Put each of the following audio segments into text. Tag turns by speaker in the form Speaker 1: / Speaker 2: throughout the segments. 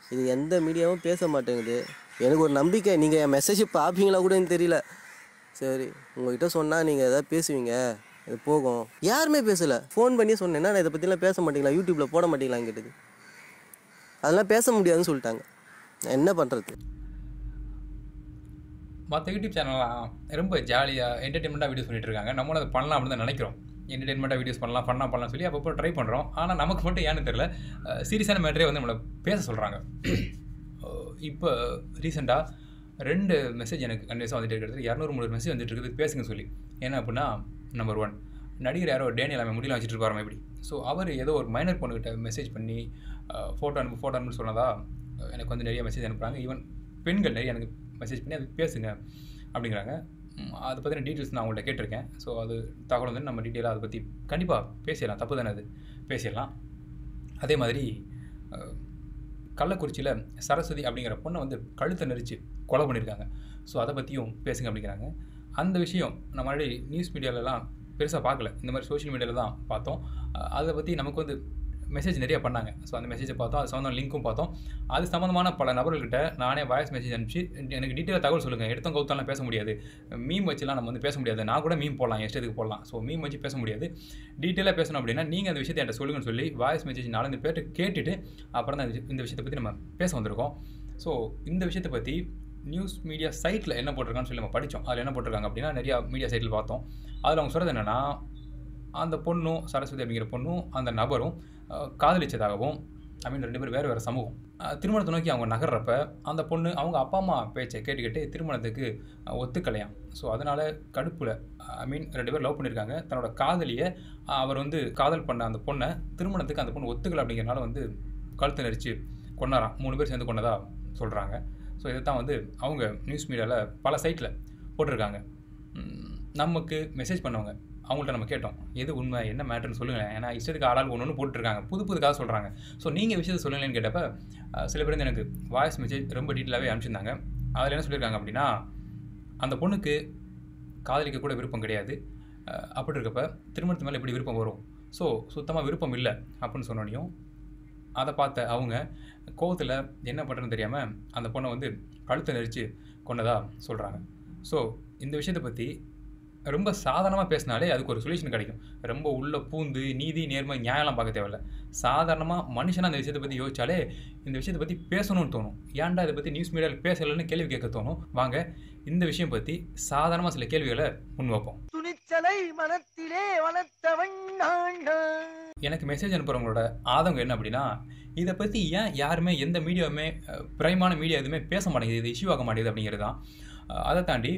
Speaker 1: இது எந்த மீடியாவும் பேச மாட்டேங்குது எனக்கு ஒரு நம்பிக்கை நீங்கள் என் மெசேஜ் பார்ப்பீங்களா கூட எனக்கு தெரியல சரி உங்ககிட்ட சொன்னால் நீங்கள் எதாவது பேசுவீங்க இது போகும் யாருமே பேசலை ஃபோன் பண்ணி சொன்னேன் நான் இதை பற்றிலாம் பேச மாட்டீங்களா யூடியூப்பில் போட மாட்டீங்களான்னு கேட்டது அதெல்லாம் பேச முடியாதுன்னு சொல்லிட்டாங்க நான் என்ன பண்ணுறது
Speaker 2: மற்ற யூடியூப் சேனல்லாம் ரொம்ப ஜாலியாக என்டர்டெயின்மெண்ட்டாக வீடியோஸ் பண்ணிட்டு இருக்காங்க நம்மளும் அதை பண்ணலாம் அப்படின்னு தான் நினைக்கிறோம் என்டர்டெயின்மெண்ட்டாக வீடியோஸ் பண்ணலாம் பண்ணலாம் பண்ணலாம் சொல்லி அப்பப்போ ட்ரை பண்ணுறோம் ஆனால் நமக்கு மட்டும் ஏன்னு தெரியல சீரியஸான மேட்டரே வந்து நம்மளை பேச சொல்கிறாங்க இப்போ ரீசெண்டாக ரெண்டு மெசேஜ் எனக்கு கண்டிப்பாக வந்துட்டு இருக்கிறது இரநூறு முந்நூறு மெசேஜ் வந்துட்டு இருக்குது பேசுங்க சொல்லி என்ன அப்படின்னா நம்பர் ஒன் நடிகர் யாரோ டேனியல் அவன் முடியல வச்சுட்டு இருப்பாராம் எப்படி ஸோ அவர் ஏதோ ஒரு மைனர் பொண்ணுக்கிட்ட மெசேஜ் பண்ணி ஃபோட்டோ அனுப்பு ஃபோட்டோ அனுப்பு சொன்னதா அஹ் எனக்கு வந்து நிறைய மெசேஜ் அனுப்புகிறாங்க ஈவன் பெண்கள் நிறைய எனக்கு மெசேஜ் பண்ணி அது பேசுங்க அப்படிங்கிறாங்க ம், அதை பற்றின டீட்டெயில்ஸ் நான் உங்கள்கிட்ட கேட்டிருக்கேன் ஸோ அது தகவல் வந்து நம்ம டீட்டெயிலாக அதை பற்றி கண்டிப்பாக பேசிடலாம் தப்பு தானே அது பேசிடலாம் அதே மாதிரி அஹ், கள்ளக்குறிச்சியில் சரஸ்வதி அப்படிங்கிற பொண்ணை வந்து கழுத்தை நெரிச்சு கொலை பண்ணியிருக்காங்க ஸோ அதை பற்றியும் பேசுங்க அப்படிங்கிறாங்க அந்த விஷயம் நம்ம ஆல்ரெடி நியூஸ் மீடியாலலாம் பெருசாக பார்க்கல இந்த மாதிரி சோஷியல் மீடியாவில் தான் பார்த்தோம் அஹ் அதை பற்றி நமக்கு வந்து மெசேஜ் நிறைய பண்ணாங்க ஸோ அந்த மெசேஜை பார்த்தோம் அது சம்மந்தம் லிங்க்கும் பார்த்தோம் அது சம்மந்தமான பல நபர்கள்கிட்ட நானே வாய்ஸ் மெசேஜ் அனுப்பிச்சு எனக்கு டீட்டெயிலாக தகவல் சொல்லுங்கள் எடுத்தோம் கவுத்தாலாம் பேச முடியாது மீம் வச்சுலாம் நம்ம வந்து பேச முடியாது நான் கூட மீம் போடலாம் இஷ்டத்துக்கு போடலாம் ஸோ மீம் வச்சு பேச முடியாது டீட்டெயிலாக பேசணும் அப்படின்னா நீங்கள் அந்த விஷயத்தை என்கிட்ட சொல்லுங்கன்னு சொல்லி வாய்ஸ் மெசேஜ் நாலஞ்சு பேர்ட்டு கேட்டுட்டு அப்புறம் தான் இந்த விஷய- இந்த விஷயத்தை பற்றி நம்ம பேச வந்திருக்கோம் ஸோ இந்த விஷயத்தை பற்றி நியூஸ் மீடியா சைட்டில் என்ன போட்டிருக்கான்னு சொல்லி நம்ம படித்தோம் அதில் என்ன போட்டிருக்காங்க அப்படின்னா நிறையா மீடியா சைட்டில் பார்த்தோம் அதில் அவங்க சொல்கிறது என்னென்னா அந்த பொண்ணும் சரஸ்வதி அப்படிங்கிற பொண்ணும் அந்த நபரும் அஹ், காதலிச்சதாகவும் ஐ மீன் ரெண்டு பேரும் வேறு வேறு சமூகம் அஹ், திருமணத்தை நோக்கி அவங்க நகர்றப்ப அந்த பொண்ணு அவங்க அப்பா அம்மா பேச்சை கேட்டுக்கிட்டு திருமணத்துக்கு அஹ், ஒத்துக்கலையாம் ஸோ அதனால் கடுப்பில் ஐ மீன் ரெண்டு பேரும் லவ் பண்ணியிருக்காங்க தன்னோட காதலியை அஹ், அவர் வந்து காதல் பண்ண அந்த பொண்ணை திருமணத்துக்கு அந்த பொண்ணு ஒத்துக்கலை அப்படிங்கிறனால வந்து கழுத்து நெரிச்சு கொண்டாராம் மூணு பேர் சேர்ந்து கொண்டதா சொல்கிறாங்க ஸோ இதை தான் வந்து அவங்க நியூஸ் மீடியாவில் பல சைட்டில் போட்டிருக்காங்க ம், நமக்கு மெசேஜ் பண்ணவங்க அவங்கள்ட்ட நம்ம கேட்டோம் எது உண்மை என்ன மேட்டர்னு சொல்லுங்களேன் ஏன்னா இஷ்டத்துக்கு ஆளால் ஒன்று ஒன்று போட்டுருக்காங்க புது புது கதை சொல்கிறாங்க ஸோ நீங்கள் விஷயத்தை சொல்லுங்களேன்னு கேட்டப்ப அஹ், சில பேர் வந்து எனக்கு வாய்ஸ் மெசேஜ் ரொம்ப டீட்டெயிலாகவே அனுப்பிச்சிருந்தாங்க அதில் என்ன சொல்லியிருக்காங்க அப்படின்னா அந்த பொண்ணுக்கு காதலிக்க கூட விருப்பம் கிடையாது அஹ், அப்படி இருக்கப்ப திருமணத்து மேலே எப்படி விருப்பம் வரும் ஸோ சுத்தமாக விருப்பம் இல்லை அப்படின்னு சொன்னோனையும் அதை பார்த்த அவங்க கோவத்தில் என்ன பண்ணுறதுன்னு தெரியாமல் அந்த பொண்ணை வந்து கழுத்தை நெரிச்சு கொண்டதா சொல்கிறாங்க ஸோ இந்த விஷயத்தை பற்றி ரொம்ப சாதாரணமாக பேசினாலே அதுக்கு ஒரு சொல்யூஷன் கிடைக்கும் ரொம்ப உள்ள பூந்து நீதி நேர்மை நியாயம்லாம் பார்க்க தேவையில்ல சாதாரணமாக மனுஷனாக அந்த விஷயத்தை பற்றி யோசிச்சாலே இந்த விஷயத்தை பற்றி பேசணும்னு தோணும் ஏன்டா இதை பற்றி நியூஸ் மீடியாவில் பேசலைன்னு கேள்வி கேட்க தோணும் வாங்க இந்த விஷயம் பற்றி சாதாரணமாக சில கேள்விகளை முன் வைப்போம்
Speaker 3: துணிச்சலை மனத்திலே வளர்த்தவன் நான் நான்.
Speaker 2: எனக்கு மெசேஜ் அனுப்புகிறவங்களோட ஆதங்கம் என்ன அப்படின்னா இதை பற்றி ஏன் யாருமே எந்த மீடியாவுமே பிரைமான மீடியா எதுவுமே பேச மாட்டேங்குது இது இஷ்யூ ஆக மாட்டேங்குது அப்படிங்கிறது தான் அஹ், அதை தாண்டி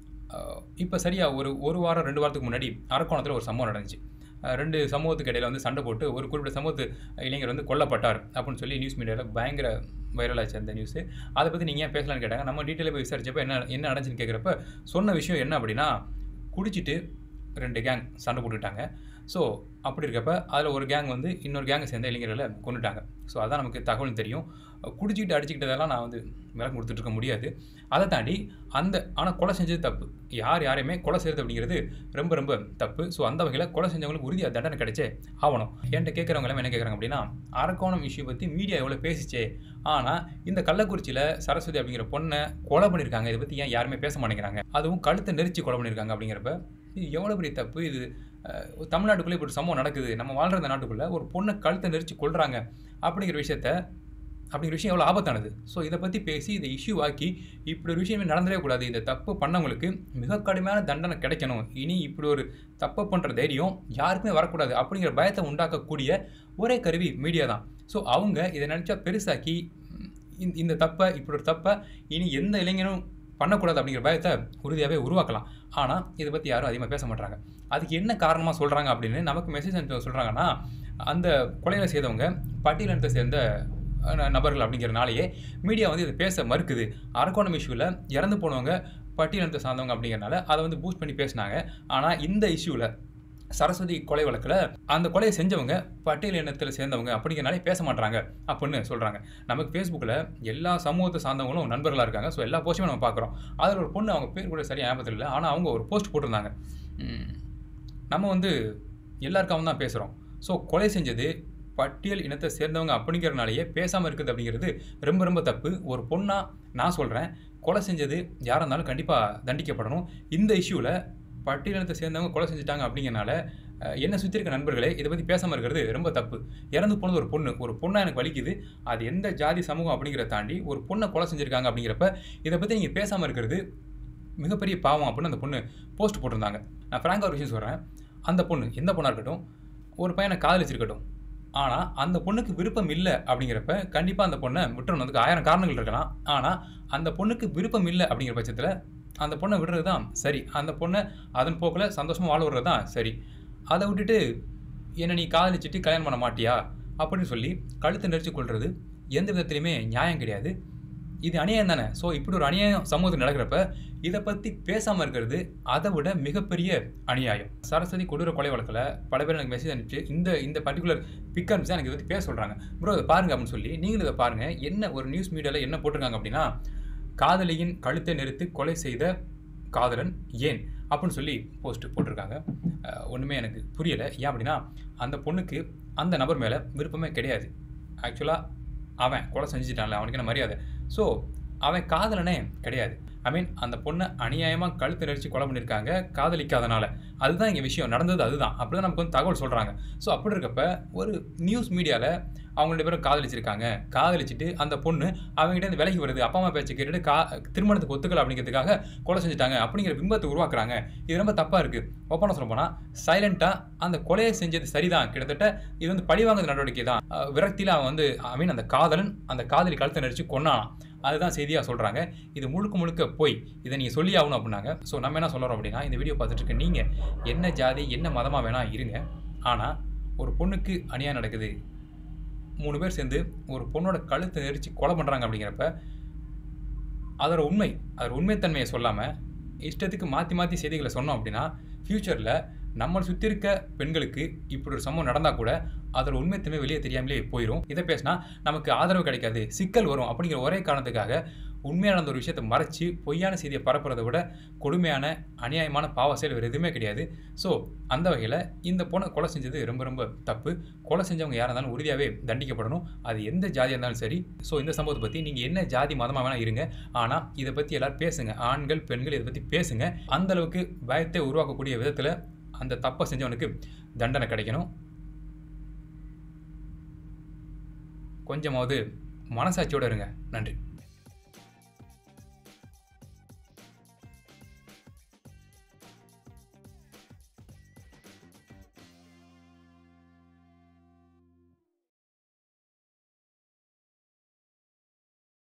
Speaker 2: இப்போ சரியாக ஒரு ஒரு வாரம் ரெண்டு வாரத்துக்கு முன்னாடி அரக்கோணத்தில் ஒரு சம்பவம் நடந்துச்சு அஹ், ரெண்டு சமூகத்துக்கு இடையில வந்து சண்டை போட்டு ஒரு குறிப்பிட்ட சமூகத்து இளைஞர் வந்து கொல்லப்பட்டார் அப்படின்னு சொல்லி நியூஸ் மீடியாவில் பயங்கர வைரல் ஆச்சு அந்த நியூஸு அதை பற்றி நீங்கள் ஏன் பேசலாம்னு கேட்டாங்க நம்ம டீட்டெயிலாக போய் விசாரிச்சப்ப என்ன என்ன நடந்துச்சுன்னு கேட்குறப்ப சொன்ன விஷயம் என்ன அப்படின்னா குடிச்சிட்டு ரெண்டு கேங் சண்டை போட்டுக்கிட்டாங்க ஸோ அப்படி இருக்கப்ப அதில் ஒரு கேங் வந்து இன்னொரு கேங்கை சேர்ந்த இளைஞர்களை கொண்டுட்டாங்க ஸோ அதான் நமக்கு தகவல் தெரியும் குடிச்சிக்கிட்டு அடிச்சுக்கிட்டதெல்லாம் நான் வந்து விளக்கம் கொடுத்துட்டு இருக்க முடியாது அதை தாண்டி அந்த ஆனால் கொலை செஞ்சது தப்பு யார் யாரையுமே கொலை செய்கிறது அப்படிங்கிறது ரொம்ப ரொம்ப தப்பு ஸோ அந்த வகையில் கொலை செஞ்சவங்களுக்கு உறுதியாக தண்டனை கிடைச்சே ஆகணும் என்கிட்ட கேட்குறவங்க எல்லாம் என்ன கேட்குறாங்க அப்படின்னா அரக்கோணம் இஷ்யூ பற்றி மீடியா எவ்வளோ பேசிச்சே ஆனால் இந்த கள்ளக்குறிச்சியில் சரஸ்வதி அப்படிங்கிற பொண்ணை கொலை பண்ணியிருக்காங்க இதை பற்றி ஏன் யாருமே பேச மாட்டேங்கிறாங்க அதுவும் கழுத்தை நெரிச்சு கொலை பண்ணியிருக்காங்க அப்படிங்கிறப்ப இது எவ்வளோ பெரிய தப்பு இது அஹ், தமிழ்நாட்டுக்குள்ளே இப்படி ஒரு சம்பவம் நடக்குது நம்ம வாழ்கிற இந்த நாட்டுக்குள்ளே ஒரு பொண்ணை கழுத்தை நெரிச்சு கொள்றாங்க அப்படிங்கிற விஷயத்த அப்படிங்கிற விஷயம் எவ்வளோ ஆபத்தானது ஸோ இதை பற்றி பேசி இதை இஷ்யூ ஆக்கி இப்படி ஒரு விஷயமே நடந்துடவே கூடாது இந்த தப்பு பண்ணவங்களுக்கு மிக கடுமையான தண்டனை கிடைக்கணும் இனி இப்படி ஒரு தப்பு பண்ணுற தைரியம் யாருக்குமே வரக்கூடாது அப்படிங்கிற பயத்தை உண்டாக்கக்கூடிய ஒரே கருவி மீடியா தான் ஸோ அவங்க இதை நினச்சா பெருசாக்கி ம், இந்த- இந்த தப்பை இப்படி ஒரு தப்பை இனி எந்த இளைஞனும் பண்ணக்கூடாது அப்படிங்கிற பயத்தை உறுதியாகவே உருவாக்கலாம் ஆனால் இதை பற்றி யாரும் அதிகமாக பேச மாட்டாங்க அதுக்கு என்ன காரணமாக சொல்கிறாங்க அப்படின்னு நமக்கு மெசேஜ் அனுப்பி சொல்கிறாங்கன்னா அந்த கொலைகளை செய்தவங்க பட்டியலினத்தை சேர்ந்த அஹ், நபர்கள் அப்படிங்கிறனாலேயே மீடியா வந்து இதை பேச மறுக்குது அரக்கோணம் இஷ்யூவில் இறந்து போனவங்க பட்டியலினத்தை சார்ந்தவங்க அப்படிங்கிறனால அதை வந்து பூஸ்ட் பண்ணி பேசினாங்க ஆனால் இந்த இஷ்யூவில் சரஸ்வதி கொலை வழக்கில் அந்த கொலையை செஞ்சவங்க பட்டியல் இனத்தில் சேர்ந்தவங்க அப்படிங்கிறனாலே பேச மாட்டாங்க அப்படின்னு சொல்கிறாங்க நமக்கு ஃபேஸ்புக்கில் எல்லா சமூகத்தை சார்ந்தவங்களும் நண்பர்களாக இருக்காங்க ஸோ எல்லா போஸ்ட்டுமே நம்ம பார்க்குறோம் அதில் ஒரு பொண்ணு அவங்க பேர் கூட சரியாக ஞாபகத்தில் இல்லை ஆனால் அவங்க ஒரு போஸ்ட் போட்டிருந்தாங்க உம், நம்ம வந்து எல்லாருக்காகவும் தான் பேசுகிறோம் ஸோ கொலை செஞ்சது பட்டியல் இனத்தை சேர்ந்தவங்க அப்படிங்கிறனாலேயே பேசாமல் இருக்குது அப்படிங்கிறது ரொம்ப ரொம்ப தப்பு ஒரு பொண்ணா நான் சொல்கிறேன் கொலை செஞ்சது யாராக இருந்தாலும் கண்டிப்பாக தண்டிக்கப்படணும் இந்த இஷ்யூவில் பட்டியல் இனத்தை சேர்ந்தவங்க கொலை செஞ்சுட்டாங்க அப்படிங்கிறனால அஹ், என்னை சுற்றி இருக்க நண்பர்களே இதை பற்றி பேசாமல் இருக்கிறது ரொம்ப தப்பு இறந்து போனது ஒரு பொண்ணு ஒரு பொண்ணாக எனக்கு வலிக்குது அது எந்த ஜாதி சமூகம் அப்படிங்கிறத தாண்டி ஒரு பொண்ணை கொலை செஞ்சுருக்காங்க அப்படிங்கிறப்ப இதை பற்றி நீங்கள் பேசாமல் இருக்கிறது மிகப்பெரிய பாவம் அப்படின்னு அந்த பொண்ணு போஸ்ட் போட்டிருந்தாங்க நான் ஃப்ராங்காக ஒரு விஷயம் சொல்கிறேன் அந்த பொண்ணு எந்த பொண்ணாக இருக்கட்டும் ஒரு பையனை காதலிச்சிருக்கட்டும் ஆனால் அந்த பொண்ணுக்கு விருப்பம் இல்லை அப்படிங்கிறப்ப கண்டிப்பாக அந்த பொண்ணை விட்டுறணும் அதுக்கு ஆயிரம் காரணங்கள் இருக்கலாம் ஆனால் அந்த பொண்ணுக்கு விருப்பம் இல்லை அப்படிங்கிற பட்சத்தில் அந்த பொண்ணை விடுறது தான் சரி அந்த பொண்ணை அதன் போக்கில் சந்தோஷமாக வாழ விடுறது தான் சரி அதை விட்டுட்டு என்னை நீ காதலிச்சிட்டு கல்யாணம் பண்ண மாட்டியா அப்படின்னு சொல்லி கழுத்தை நெரிச்சு கொள்வது எந்த விதத்துலையுமே நியாயம் கிடையாது இது அநியாயம் தானே ஸோ இப்படி ஒரு அநியாயம் சமூகத்தில் நடக்கிறப்ப இதை பற்றி பேசாமல் இருக்கிறது அதை விட மிகப்பெரிய அநியாயம் சரஸ்வதி கொடூர கொலை வழக்கில் பல பேர் எனக்கு மெசேஜ் அனுப்பிச்சு இந்த இந்த பர்டிகுலர் பிக் அனுப்பிச்சு எனக்கு இதை பற்றி பேச சொல்கிறாங்க ப்ரோ இதை பாருங்க அப்படின்னு சொல்லி நீங்களும் இதை பாருங்கள் என்ன ஒரு நியூஸ் மீடியாவில் என்ன போட்டிருக்காங்க அப்படின்னா காதலியின் கழுத்தை நிறுத்து கொலை செய்த காதலன் ஏன் அப்படின்னு சொல்லி போஸ்ட் போட்டிருக்காங்க அஹ் ஒண்ணுமே எனக்கு புரியலை ஏன் அப்படின்னா அந்த பொண்ணுக்கு அந்த நபர் மேலே விருப்பமே கிடையாது ஆக்சுவலாக அவன் கொலை செஞ்சுட்டான்ல அவனுக்கு என்ன மரியாதை ஸோ அவன் காதலனே கிடையாது ஐ மீன் அந்த பொண்ணை அநியாயமாக கழுத்து நெரிச்சு கொலை பண்ணியிருக்காங்க காதலிக்காதனால அதுதான் இங்கே விஷயம் நடந்தது அதுதான் அப்படி தான் நமக்கு வந்து தகவல் சொல்கிறாங்க ஸோ அப்படி இருக்கப்ப ஒரு நியூஸ் மீடியாவில் அவங்க ரெண்டு பேரும் காதலிச்சிருக்காங்க காதலிச்சிட்டு அந்த பொண்ணு அவங்ககிட்ட இருந்து விலகி வருது அப்பா அம்மா பேச்சு கேட்டுட்டு கா திருமணத்துக்கு ஒத்துக்கல அப்படிங்கிறதுக்காக கொலை செஞ்சுட்டாங்க அப்படிங்கிற பிம்பத்தை உருவாக்குறாங்க இது ரொம்ப தப்பாக இருக்குது ஓப்பனாக சொல்ல போனால் சைலண்ட்டாக அந்த கொலையை செஞ்சது சரிதான் கிட்டத்தட்ட இது வந்து பழிவாங்குற நடவடிக்கை தான் அஹ் விரக்தியில் அவன் வந்து ஐ மீன் அந்த காதலன் அந்த காதலி கழுத்தை நடிச்சு கொன்னான் அதுதான் செய்தியாக சொல்கிறாங்க இது முழுக்க முழுக்க போய் இதை நீங்கள் சொல்லி ஆகணும் அப்படின்னாங்க ஸோ நம்ம என்ன சொல்கிறோம் அப்படின்னா இந்த வீடியோ பார்த்துட்டு இருக்க நீங்கள் என்ன ஜாதி என்ன மதமாக வேணால் இருங்க ஆனால் ஒரு பொண்ணுக்கு அநியாயம் நடக்குது மூணு பேர் சேர்ந்து ஒரு பொண்ணோட கழுத்தை நெரிச்சு கொலை பண்ணுறாங்க அப்படிங்கிறப்ப அதோட உண்மை அதோட உண்மைத்தன்மையை சொல்லாமல் இஷ்டத்துக்கு மாற்றி மாற்றி செய்திகளை சொன்னோம் அப்படின்னா ஃப்யூச்சரில் நம்மளை சுற்றி இருக்க பெண்களுக்கு இப்படி ஒரு சம்பவம் நடந்தால் கூட அதோட உண்மைத்தன்மை வெளியே தெரியாமலே போயிடும் இதை பேசினா நமக்கு ஆதரவு கிடைக்காது சிக்கல் வரும் அப்படிங்கிற ஒரே காரணத்துக்காக உண்மையான அந்த ஒரு விஷயத்தை மறைச்சு பொய்யான செய்தியை பரப்புறதை விட கொடுமையான அநியாயமான பாவ செயல் வேறு எதுவுமே கிடையாது ஸோ அந்த வகையில் இந்த பொண்ணை கொலை செஞ்சது ரொம்ப ரொம்ப தப்பு கொலை செஞ்சவங்க யாராக இருந்தாலும் உறுதியாகவே தண்டிக்கப்படணும் அது எந்த ஜாதியாக இருந்தாலும் சரி ஸோ இந்த சம்பவத்தை பற்றி நீங்கள் என்ன ஜாதி மதமாக வேணால் இருங்க ஆனால் இதை பற்றி எல்லாரும் பேசுங்க ஆண்கள் பெண்கள் இதை பற்றி பேசுங்க அந்த அளவுக்கு பயத்தை உருவாக்கக்கூடிய விதத்தில் அந்த தப்பை செஞ்சவனுக்கு தண்டனை கிடைக்கணும் கொஞ்சமாவது மனசாட்சியோடு இருங்க நன்றி